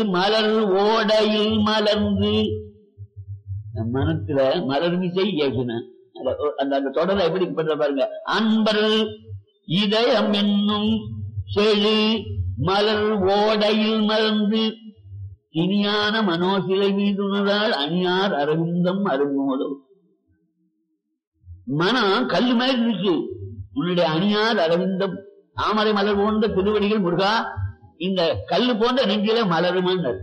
மலர் ஓடையில் மலர்ந்து நம் மனத்துல மலர் மிசை ஏகின அந்த அந்த தொடரை எப்படி பண்ற பாருங்க அன்பர் இதயம் என்னும் செழு மலர் ஓடையில் மலர்ந்து இனியான மனோசிலை மீதுனதால் அணியார் அரவிந்தம் அருங்கோதும் மனம் கல்லு மாதிரி இருக்கு உன்னுடைய அணியார் அரவிந்தம் தாமரை மலர் போன்ற திருவடிகள் முருகா இந்த கல்லு போன்ற நெஞ்சில மலருமாங்க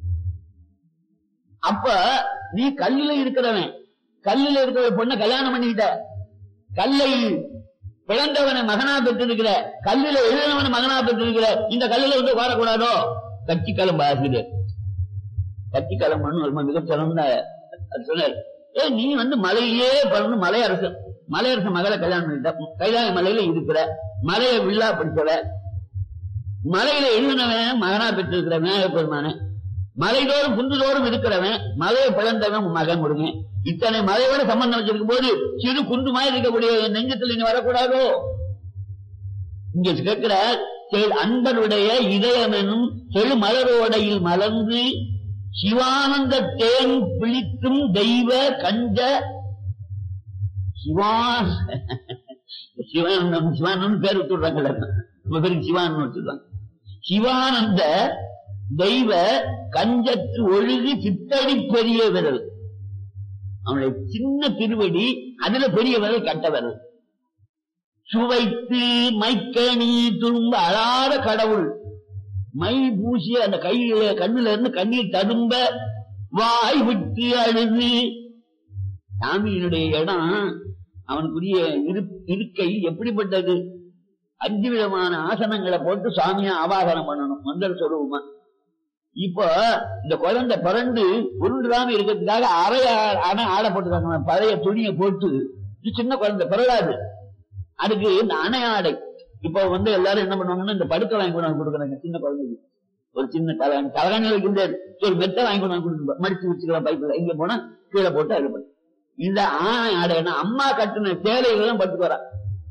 அப்ப நீ கல்லுல இருக்கிறவன் கல்லுல இருக்கிற பொண்ணை கல்யாணம் பண்ணிக்கிட்ட கல்லை பிளந்தவனை மகனா பெற்றிருக்கிற கல்லுல எழுதினவனை மகனா பெற்றிருக்கிற இந்த கல்லுல வந்து வாழக்கூடாதோ கட்சிக்காலம் ஆசிரியர் கட்சிக்காலம் ரொம்ப மிகச்சிறந்த சொன்னார் ஏ நீ வந்து மலையிலே பிறந்து மலையரசன் மலையரசன் மகளை கல்யாணம் பண்ணிட்ட கைலாய மலையில இருக்கிற மலையை வில்லா படிச்சவ மலையில எழுதினவன் மகனா பெற்றிருக்கிற விநாயகர் பெருமானே மலைதோறும் குன்றுதோறும் இருக்கிறவன் மலையை பிளந்தவன் உன் மகன் கொடுங்க இத்தனை மலையோட சம்பந்தம் வச்சிருக்கும் போது சிறு குண்டு மாதிரி இருக்கக்கூடிய என் நெஞ்சத்தில் நீ வரக்கூடாதோ இங்க கேட்கிற செல் அன்பருடைய இதயம் என்னும் செழு மலரோடையில் மலர்ந்து சிவானந்த தேன் பிழிக்கும் தெய்வ கஞ்ச சிவா சிவானந்தம் சிவானந்தம் பேர் விட்டுடுறாங்க நம்ம பேருக்கு சிவானந்தம் வச்சுருவாங்க சிவானந்த தெய்வ கஞ்சத்து ஒழுகு சித்தடி பெரிய விரல் அவனுடைய சின்ன திருவடி அதுல பெரிய விரல் கட்ட விரல் சுவைத்து மைக்கணி துரும்ப அழாத கடவுள் மை பூசிய அந்த கையில கண்ணுல இருந்து கண்ணீர் ததும்ப வாய் விட்டு அழுது சாமியினுடைய இடம் அவனுக்குரிய இருக்கை எப்படிப்பட்டது அஞ்சு விதமான ஆசனங்களை போட்டு சாமியா ஆவாகனம் பண்ணணும் மந்திர சொருபமா இப்போ இந்த குழந்தை பிறண்டு உருண்டாம இருக்கிறதுக்காக அறைய அணை ஆட போட்டுருக்காங்க பழைய துணியை போட்டு சின்ன குழந்தை பிறடாது அதுக்கு இந்த அணை ஆடை இப்போ வந்து எல்லாரும் என்ன பண்ணுவாங்கன்னா இந்த படுக்கை வாங்கி கொண்டு கொடுக்குறாங்க சின்ன குழந்தைக்கு ஒரு சின்ன தலகாணி தலகாணி வைக்கின்ற ஒரு மெத்த வாங்கி கொண்டு கொடுத்து மடிச்சு வச்சுக்கலாம் பைப்பில் இங்க போனா கீழே போட்டு அது பண்ணு இந்த ஆணை ஆடைன்னா அம்மா கட்டின சேலைகள் பட்டு வரா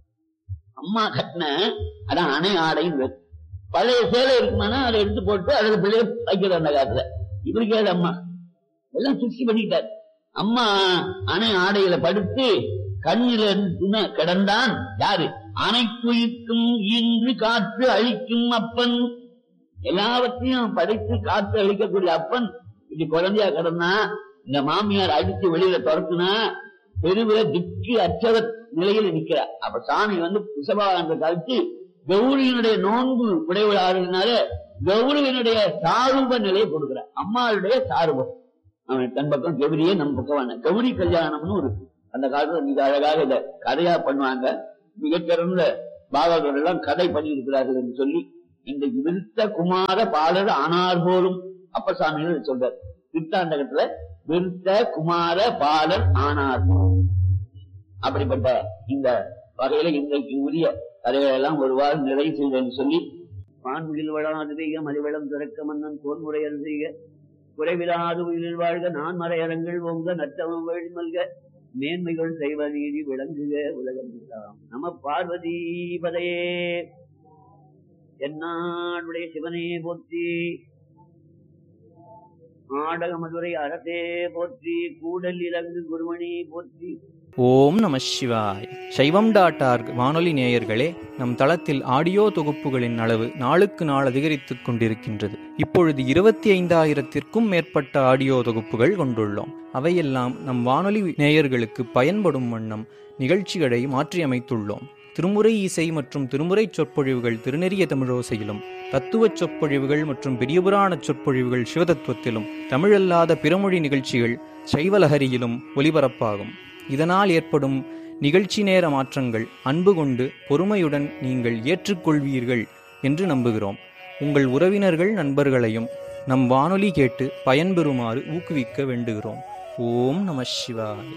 அம்மா கட்டின அதான் அணை ஆடைன்னு பழைய சேலை இருக்குமானா அதை எடுத்து போட்டு அதுல பிள்ளைய வைக்கிற அந்த காலத்துல இவருக்கு ஏது அம்மா எல்லாம் சுத்தி பண்ணிட்டார் அம்மா அணை ஆடையில படுத்து கண்ணில கிடந்தான் யாரு அனைத்துயிர்க்கும் இன்று காற்று அழிக்கும் அப்பன் எல்லாவற்றையும் படைத்து காற்று அழிக்கக்கூடிய அப்பன் இப்படி குழந்தையா கிடந்தா இந்த மாமியார் அடிச்சு வெளியில துரத்துனா பெருவில திக்கு அச்சர நிலையில நிக்கிற அப்ப சாமி வந்து பிசபாகந்த கழிச்சு கௌரியினுடைய நோன்பு உடையவளாகிறதுனால கௌரவனுடைய சாரூப நிலையை கொடுக்கிற அம்மாளுடைய சாரூபம் அவன் தன் பக்கம் கௌரியே நம் பக்கம் கௌரி கல்யாணம்னு ஒரு அந்த காலத்துல மிக அழகாக இத கதையா பண்ணுவாங்க மிகச்சிறந்த பாபாக்கள் எல்லாம் கதை பண்ணி இருக்கிறார்கள் என்று சொல்லி இன்றைக்கு விருத்த குமார பாலர் ஆனார் போலும் அப்பசாமிகள் சொல்றார் திருத்தாண்டகத்துல விருத்த குமார பாலர் ஆனார் போலும் அப்படிப்பட்ட இந்த வகையில இன்றைக்கு உரிய கதைகளை எல்லாம் ஒருவாறு நிறைவு செய்தேன் சொல்லி மான்முகில் வளாது பெய்க மலிவளம் திறக்க மன்னன் போர்முறையல் செய்க குறைவிலாது உயிரில் வாழ்க நான் மறையரங்கள் ஓங்க நற்றவம் வேழி மல்க மேன்மைகள் செய்வ நீதி விளங்குக உலகம் எல்லாம் நம பார்வதி பதையே என்னாடுடைய சிவனே போற்றி ஆடக மதுரை அறத்தே போற்றி கூடல் இலங்கு குருமணி போற்றி ஓம் நம சிவாய் சைவம் டாட் ஆர்க் வானொலி நேயர்களே நம் தளத்தில் ஆடியோ தொகுப்புகளின் அளவு நாளுக்கு நாள் அதிகரித்துக் கொண்டிருக்கின்றது இப்பொழுது இருபத்தி ஐந்தாயிரத்திற்கும் மேற்பட்ட ஆடியோ தொகுப்புகள் கொண்டுள்ளோம் அவையெல்லாம் நம் வானொலி நேயர்களுக்கு பயன்படும் வண்ணம் நிகழ்ச்சிகளை மாற்றியமைத்துள்ளோம் திருமுறை இசை மற்றும் திருமுறை சொற்பொழிவுகள் திருநெறிய தமிழோசையிலும் தத்துவச் சொற்பொழிவுகள் மற்றும் பெரியபுராண சொற்பொழிவுகள் சிவதத்துவத்திலும் தமிழல்லாத பிறமொழி நிகழ்ச்சிகள் சைவலஹரியிலும் ஒலிபரப்பாகும் இதனால் ஏற்படும் நிகழ்ச்சி நேர மாற்றங்கள் அன்பு கொண்டு பொறுமையுடன் நீங்கள் ஏற்றுக்கொள்வீர்கள் என்று நம்புகிறோம் உங்கள் உறவினர்கள் நண்பர்களையும் நம் வானொலி கேட்டு பயன்பெறுமாறு ஊக்குவிக்க வேண்டுகிறோம் ஓம் நம சிவாய்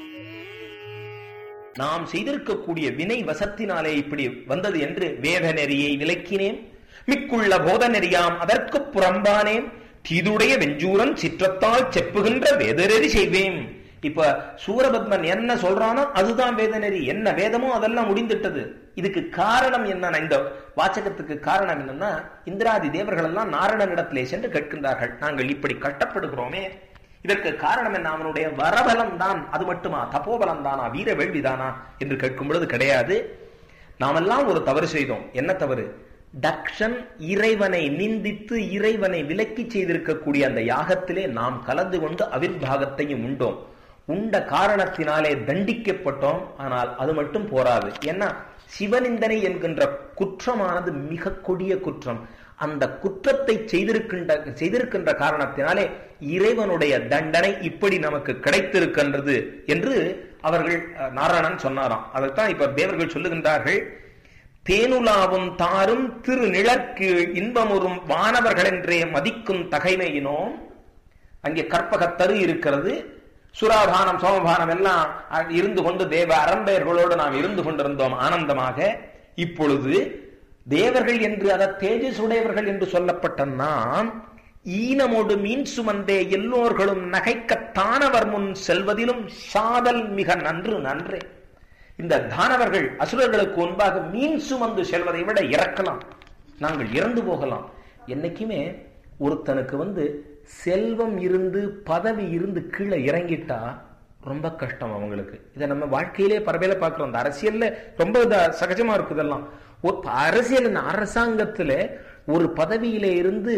நாம் செய்திருக்கக்கூடிய வினை வசத்தினாலே இப்படி வந்தது என்று வேத நெறியை விளக்கினேன் மிக்குள்ள போத நெறியாம் அதற்கு புறம்பானேன் தீதுடைய வெஞ்சூரன் சிற்றத்தால் செப்புகின்ற வேதநெறி செய்வேன் இப்ப சூரபத்மன் என்ன சொல்றானோ அதுதான் வேதநெறி என்ன வேதமோ அதெல்லாம் முடிந்துட்டது இதுக்கு காரணம் என்ன இந்த வாச்சகத்துக்கு காரணம் என்னன்னா இந்திராதி தேவர்கள் எல்லாம் நாரணனிடத்திலே சென்று கேட்கின்றார்கள் நாங்கள் இப்படி கஷ்டப்படுகிறோமே இதற்கு காரணம் என்ன அவனுடைய வரபலம் தான் அது மட்டுமா தபோபலம் தானா வீர வேள்விதானா என்று கேட்கும் பொழுது கிடையாது நாமெல்லாம் ஒரு தவறு செய்தோம் என்ன தவறு தக்ஷன் இறைவனை நிந்தித்து இறைவனை விலக்கி செய்திருக்கக்கூடிய அந்த யாகத்திலே நாம் கலந்து கொண்டு அவிர்வாகத்தையும் உண்டோம் உண்ட காரணத்தினாலே தண்டிக்கப்பட்டோம் ஆனால் அது மட்டும் போராது ஏன்னா சிவனிந்தனை என்கின்ற குற்றமானது மிக கொடிய குற்றம் அந்த குற்றத்தை செய்திருக்கின்ற செய்திருக்கின்ற காரணத்தினாலே இறைவனுடைய தண்டனை இப்படி நமக்கு கிடைத்திருக்கின்றது என்று அவர்கள் நாராயணன் சொன்னாராம் அதைத்தான் இப்ப தேவர்கள் சொல்லுகின்றார்கள் தேனுலாவும் தாரும் திரு நிழற்கு இன்பமுறும் வானவர்கள் என்றே மதிக்கும் தகைமையினோம் அங்கே கற்பகத்தரு இருக்கிறது சுராபானம் சோமபானம் எல்லாம் இருந்து கொண்டு தேவ அரம்பெயர்களோடு நாம் இருந்து கொண்டிருந்தோம் ஆனந்தமாக இப்பொழுது தேவர்கள் என்று அத தேஜஸ் உடையவர்கள் என்று சொல்லப்பட்ட நாம் ஈனமோடு மீன் சுமந்தே எல்லோர்களும் நகைக்க தானவர் முன் செல்வதிலும் சாதல் மிக நன்று நன்றே இந்த தானவர்கள் அசுரர்களுக்கு முன்பாக மீன் சுமந்து செல்வதை விட இறக்கலாம் நாங்கள் இறந்து போகலாம் என்னைக்குமே ஒருத்தனுக்கு வந்து செல்வம் இருந்து பதவி இருந்து கீழே இறங்கிட்டா ரொம்ப கஷ்டம் அவங்களுக்கு இதை நம்ம வாழ்க்கையிலே பரவையில பார்க்கிறோம் இந்த அரசியல்ல ரொம்ப சகஜமா இருக்குதெல்லாம் அரசியல் அரசாங்கத்துல ஒரு பதவியில இருந்து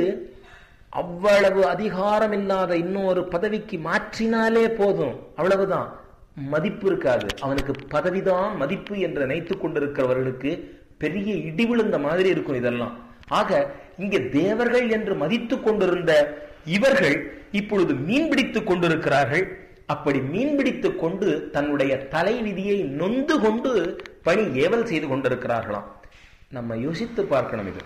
அவ்வளவு அதிகாரம் இல்லாத இன்னொரு பதவிக்கு மாற்றினாலே போதும் அவ்வளவுதான் மதிப்பு இருக்காது அவனுக்கு பதவிதான் மதிப்பு என்று நினைத்துக் கொண்டிருக்கிறவர்களுக்கு பெரிய இடி விழுந்த மாதிரி இருக்கும் இதெல்லாம் ஆக இங்கே தேவர்கள் என்று மதித்துக் கொண்டிருந்த இவர்கள் இப்பொழுது மீன் பிடித்துக் கொண்டிருக்கிறார்கள் அப்படி மீன் பிடித்துக் கொண்டு தன்னுடைய தலை விதியை நொந்து கொண்டு பணி ஏவல் செய்து கொண்டிருக்கிறார்களாம் நம்ம யோசித்து பார்க்கணும் இது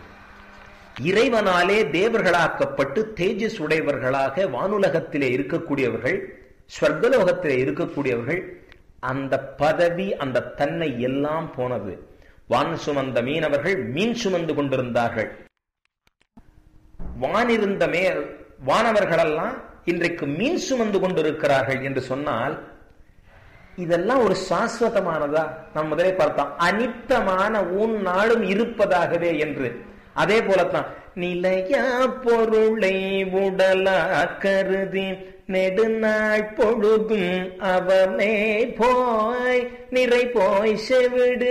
இறைவனாலே தேவர்களாக்கப்பட்டு தேஜஸ் உடையவர்களாக வானுலகத்திலே இருக்கக்கூடியவர்கள் ஸ்வர்கலோகத்திலே இருக்கக்கூடியவர்கள் அந்த பதவி அந்த தன்மை எல்லாம் போனது வான் சுமந்த மீனவர்கள் மீன் சுமந்து கொண்டிருந்தார்கள் வானிருந்த மே வானவர்களெல்லாம் இன்றைக்கு மீன் சுமந்து கொண்டிருக்கிறார்கள் என்று சொன்னால் இதெல்லாம் ஒரு சாஸ்வதமானதா நாம் முதலே பார்த்தோம் அனித்தமான உன் நாளும் இருப்பதாகவே என்று அதே போலத்தான் நிலையா பொருளை உடலா கருதி நெடுநாள் பொழுதும் அவமே போய் நிறை போய் செவிடு